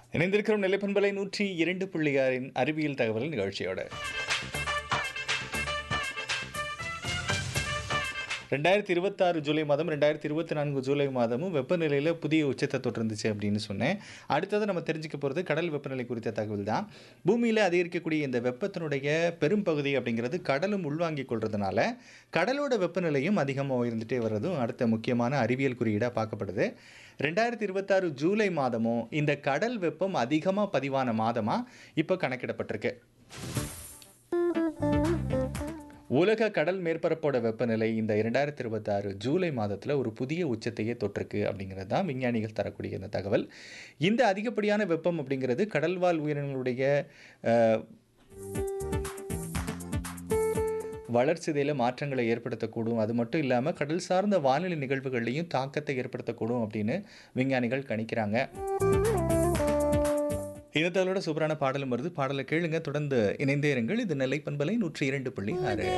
இணைந்திருக்கிறோம் நிலைப்பண்பலை நூற்றி இரண்டு புள்ளியாரின் அறிவியல் தகவல் நிகழ்ச்சியோட ரெண்டாயிரத்தி இருபத்தாறு ஜூலை மாதம் ரெண்டாயிரத்தி இருபத்தி நான்கு ஜூலை மாதமும் வெப்பநிலையில் புதிய உச்சத்தை தொட்டிருந்துச்சு அப்படின்னு சொன்னேன் அடுத்தது நம்ம தெரிஞ்சுக்க போகிறது கடல் வெப்பநிலை குறித்த தகவல் தான் பூமியில் அதிகரிக்கக்கூடிய இந்த வெப்பத்தினுடைய பெரும் பகுதி அப்படிங்கிறது கடலும் உள்வாங்கிக் கொள்றதுனால கடலோட வெப்பநிலையும் அதிகமாக உயர்ந்துட்டே வர்றதும் அடுத்த முக்கியமான அறிவியல் குறியீடாக பார்க்கப்படுது ரெண்டாயிரத்தி இருபத்தாறு ஜூலை மாதமும் இந்த கடல் வெப்பம் அதிகமாக பதிவான மாதமாக இப்போ கணக்கிடப்பட்டிருக்கு உலக கடல் மேற்பரப்போட வெப்பநிலை இந்த இரண்டாயிரத்தி இருபத்தாறு ஜூலை மாதத்தில் ஒரு புதிய உச்சத்தையே தொட்டிருக்கு அப்படிங்கிறது தான் விஞ்ஞானிகள் தரக்கூடிய இந்த தகவல் இந்த அதிகப்படியான வெப்பம் அப்படிங்கிறது கடல்வாழ் உயிரினங்களுடைய அஹ், வளர்ச்சிதையில் மாற்றங்களை ஏற்படுத்தக்கூடும் அது மட்டும் இல்லாமல் கடல் சார்ந்த வானிலை நிகழ்வுகள்லையும் தாக்கத்தை ஏற்படுத்தக்கூடும் அப்படின்னு விஞ்ஞானிகள் கணிக்கிறாங்க இனத்தாலோட சூப்பரான பாடலும் வருது பாடலை கேளுங்க தொடர்ந்து இணைந்தே இருங்கள் இது நெல்லை பண்பலை நூற்றி இரண்டு புள்ளி ஆறு